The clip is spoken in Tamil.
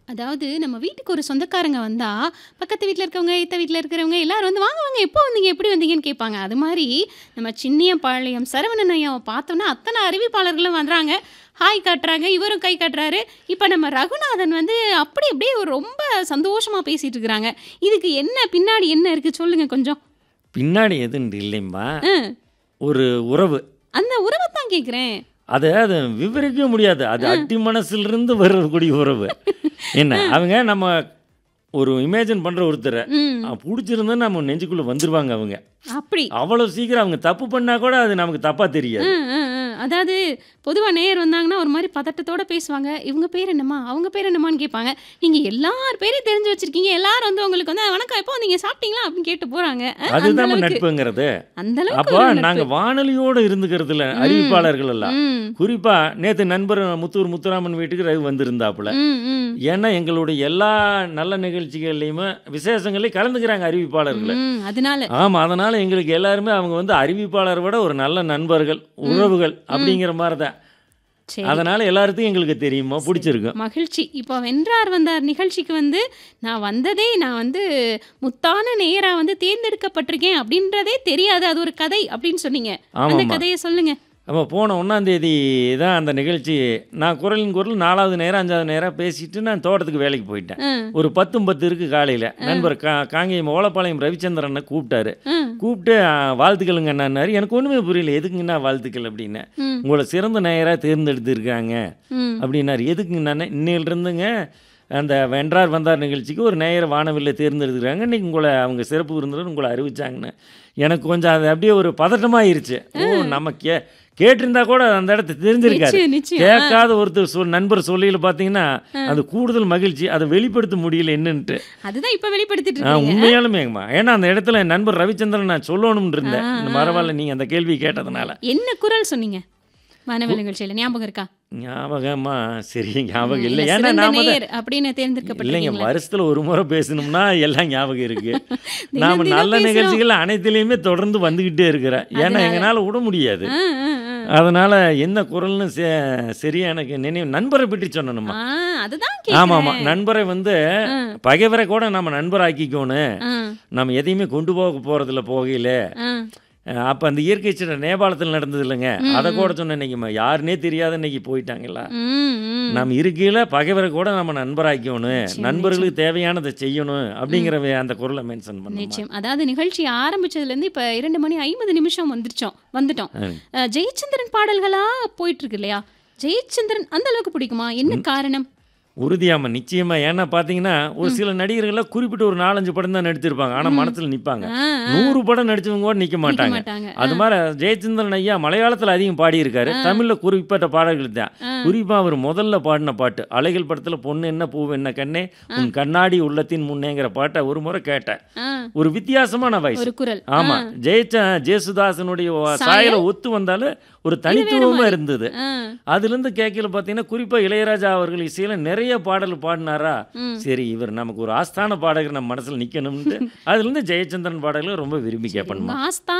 அதாவது நம்ம வீட்டுக்கு ஒரு சொந்தக்காரங்க வந்தா, பக்கத்து வீட்ல இருக்கவங்க, எய்த்த வீட்ல இருக்கிறவங்க எல்லாரும் வந்து, "வாங்க, வாங்க எப்போ வந்தீங்க? எப்படி வந்தீங்கன்னு?" கேட்பாங்க. அது மாரி நம்ம சின்னியம்பாளையம் சரவணன் ஐயாவ பார்த்தோன்னா, அத்தன அறிவிப்பாளர்களும் வர்றாங்க. ஹாய் காட்டுறாங்க. இவரும் கை காட்டுறாரு. இப்ப நம்ம ரகுநாதன் வந்து அப்படி அப்படியே ஒரு ரொம்ப சந்தோஷமா பேசிட்டு இருக்கிறாங்க. இதுக்கு என்ன பின்னாடி என்ன இருக்கு? சொல்லுங்க கொஞ்சம். பின்னாடி எதுவும் இல்லைம்மா. அ. ஒரு உறவு. அந்த உறவ தான் கேட்கிறேன். அத அத விவரிக்கவே முடியாது. அது அ. அடி மனசுலருந்து வரக்கூடிய உறவு. என்ன, அவங்க நம்ம ஒரு இமேஜின் பண்ற ஒருத்தர, ம். அ புடிச்சிருந்தா நம்ம நெஞ்சுக்குள்ள வந்துருவாங்க அவங்க. அப்படி. அவ்வளோ சீக்கிரம் அவங்க தப்பு பண்ணா கூட அது நமக்கு தப்பா அ, தெரியாது. அ, அ. அதாவது பொதுவா நேயர் வந்தாங்கன்னா, ஒரு மாரி பதட்டத்தோட பேசுவாங்க. "இவங்க பேர் என்னம்மா? அவங்க பேர் என்னம்மான்னு?" கேட்பாங்க. நீங்க எல்லார் பேரையும் தெரிஞ்சு வச்சிருக்கீங்க. எல்லாரும் வந்து உங்களுக்கு வந்து, "வணக்கம், எப்போ வந்தீங்க? சாப்பிட்டீங்களா?" அப்படின்னு கேட்டு போறாங்க. அ அந்த அதுதாம்மா அளவுக்கு நட்புங்கிறது. அந்த அளவுக்கு அப்போ ஒரு நாங்க நட்பு. வானொலியோட இருந்துக்கிறதுல ம். அறிவிப்பாளர்கள் எல்லாம். ம். குறிப்பா நேத்து நண்பர் முத்தூர் முத்துராமன் வீட்டுக்கு ரவி வந்திருந்தாப்புல. ம், ம். ஏன்னா எங்களுடைய எல்லா நல்ல நிகழ்ச்சிகள்லையுமே விசேஷங்கள்லையும் கலந்துக்கிறாங்க அறிவிப்பாளர்கள். ம். அதனால. ஆமா. அதனால எங்களுக்கு எல்லாருமே அவங்க வந்து அறிவிப்பாளரை விட ஒரு நல்ல நண்பர்கள், ம். உறவுகள் ம். அப்படிங்கிற மாரி தான். சரி. அதனால எல்லார்த்துக்கும் எங்களுக்கு தெரியுமா, சரி. புடிச்சிருக்கும். மகிழ்ச்சி. இப்போ வென்றார் வந்தார் நிகழ்ச்சிக்கு வந்து, நான் வந்ததே நான் வந்து முத்தான நேயரா வந்து தேர்ந்தெடுக்கப்பட்டிருக்கேன் அப்படின்றதே தெரியாது. அது ஒரு கதை அப்படின்னு சொன்னீங்க. அந்த ஆமாம்மா. கதைய சொல்லுங்க. அப்ப போன 1ஆம் தேதி தான் அந்த நிகழ்ச்சி. நான் குரலின் குரல் 4வது நேரம், 5வது நேரம் பேசிட்டு நான் தோட்டத்துக்கு வேலைக்கு போயிட்டேன். அ. ஒரு 10:10 இருக்கு காலையில. அ. நண்பர் கா காங்கேயம் ஓலப்பாளையம் ரவிச்சந்திரன கூப்பிட்டாரு. அ. கூப்பிட்டு அ வாழ்த்துக்களுங்க அண்ணான்னாரு. எனக்கு ஒண்ணுமே புரியல. எதுக்குங்கண்ணா வாழ்த்துக்கள் அப்படின்னு. ம். உங்கள சிறந்த நேயரா தேர்ந்தெடுத்திருக்காங்க ம். அப்படின்னாரு. எதுக்குங்கண்ணான்னே, இன்னையிலிருந்துங்க அந்த வென்றார் வந்தார் நிகழ்ச்சிக்கு ஒரு நேயர வானவில்ல தேர்ந்தெடுத்துருக்காங்க. இன்னைக்கு உங்கள அவங்க சிறப்பு விருந்தினர் உங்கள அறிவிச்சாங்கன்னு. எனக்கு கொஞ்சம் அது அப்படியே ஒரு பதட்டமாயிருச்சு. அ. ஓ! நம்ம கே கேட்டிருந்தா கூட அந்த இடத்த தெரிஞ்சிருக்காது. நிச்சயம், நிச்சயம். ஆ. கேட்காத ஒருத்தர் சொல் நண்பர் சொல்லையில பார்த்தீங்கன்னா, அ. அது கூடுதல் மகிழ்ச்சி. அத வெளிப்படுத்த முடியல என்னன்ட்டு. அதுதான் இப்ப வெளிப்படுத்திட்டு ஆ இருக்கீங்க. அ. உண்மையாலுமேங்கம்மா. ஏன்னா அந்த இடத்துல என் நண்பர் ரவிச்சந்திரன் நான் சொல்லணும்னு ஆ, இருந்தேன். ஆ, ஆ. பரவால்ல நீங்க அந்த கேள்வி கேட்டதுனால. என்ன குரல் சொன்னீங்க? கு வானவில் நிகழ்ச்சியில ஞாபகம் இருக்கா? ஞாபகமா சரி ம். ஞாபகம் இல்ல. இல்ல ஏன்னா சிறந்த நாம தான் நேயர் அப்படின்னு இல்லைங்க. தேர்ந்தெடுக்கப்பட்டிருக்கீங்களா? வருஷத்துல ஒரு முறை பேசணும்னா எல்லாம் ஞாபகம் இருக்கு. தினம் நாம தினம் நல்ல பேசுறோம். நிகழ்ச்சிகள் அனைத்திலயுமே தொடர்ந்து வந்துகிட்டே இருக்கிறேன். ஏன்னா அதனால. எங்கனால விட முடியாது. அ, அ, அ. அதனால என்ன குரல்னு செ சரியா எனக்கு நினைவு நண்பரை பற்றி சொன்னேனும்மா. ஆ, அதுதான் ஆமாமா. கேட்கிறேன். நண்பரை வந்து அ. பகைவரை கூட நம்ம நண்பராக்கிக்கோணும். அ. நம்ம எதையுமே கொண்டு போக போறதில்ல போகையில. அ. அ அப்ப அந்த இயற்கை சீற்றம் நேபாளத்துல நடந்தது இல்லங்க. ம், அத கூட ம். சொன்னேன் இன்னைக்கு யாருன்னே தெரியாத இன்னைக்கு போயிட்டாங்கல்ல. ம், ம். நம்ம இருக்கையில பகைவரை கூட நம்ம நண்பராக்கிக்கணும். நிச்சயம், நிச்சயம். நண்பர்களுக்கு தேவையானதை செய்யணும். ம். அப்படிங்கிற வே அந்த குரல மென்ஷன் பண்ணேம்மா. நிச்சயம். அதாவது நிகழ்ச்சி ஆரம்பிச்சதுலேருந்து இப்ப 2 மணி 50 நிமிஷம் வந்துருச்சோம் வந்துட்டோம். அ. அ, ஜெயச்சந்திரன் பாடல்களா போயிட்டு இருக்கு இல்லையா? ஜெயச்சந்திரன் அந்த அளவுக்கு பிடிக்குமா? என்ன ம். காரணம்? உறுதியாம்மா. நிச்சயமா. ஏன்னா பார்த்தீங்கன்னா, ஒரு ம். சில நடிகர்கள்லாம் குறிப்பிட்ட ஒரு 4, 5 படம் தான் நடிச்சிருப்பாங்க. ஆனா ம். மனசுல நிப்பாங்க. ஆ, ஆ. 100 படம் நடிச்சவங்க கூட நிக்க நிக்க மாட்டாங்க. மாட்டாங்க. அது அ. மாரி ஜெயச்சந்திரன் ஐயா மலையாளத்துல அதிகம் பாடியிருக்காரு. ஆ. தமிழ்ல குறிப்பிட்ட பாடல்கள் தான். ஆ. குறிப்பா அவர் முதல்ல பாடின பாட்டு, அலைகள் படத்துல பொண்ணு என்ன பூவு என்ன கண்ணே ஆ. உன் கண்ணாடி உள்ளத்தின் முன்னேங்கிற பாட்ட ஒரு முறை கேட்டேன். ஆ. ஒரு வித்தியாசமான வாய்ஸ். ஒரு குரல். ஆ. ஆமா. ஜெயச்ச ஜேசுதாசனுடைய வ சாயல சாயல் ஒத்து வந்தாலும் ஒரு இது வேற தனித்துவமா மாரி. இருந்தது. ஆ. அதுலேருந்து கேட்கையில பார்த்தீங்கன்னா, குறிப்பா இளையராஜா அவர்கள் இசையில நிறைய பாடல் பாடினாரா, ம். சரி இவர் நமக்கு ஒரு ஆஸ்தான பாடகர் நம்ம மனசுல நிக்கணும்ன்ட்டு, அதுலேருந்து ஜெயச்சந்திரன் பாடல்களை ரொம்ப விரும்பி சரி. உங்க கேட்பேன்மா. ஆஸ்தா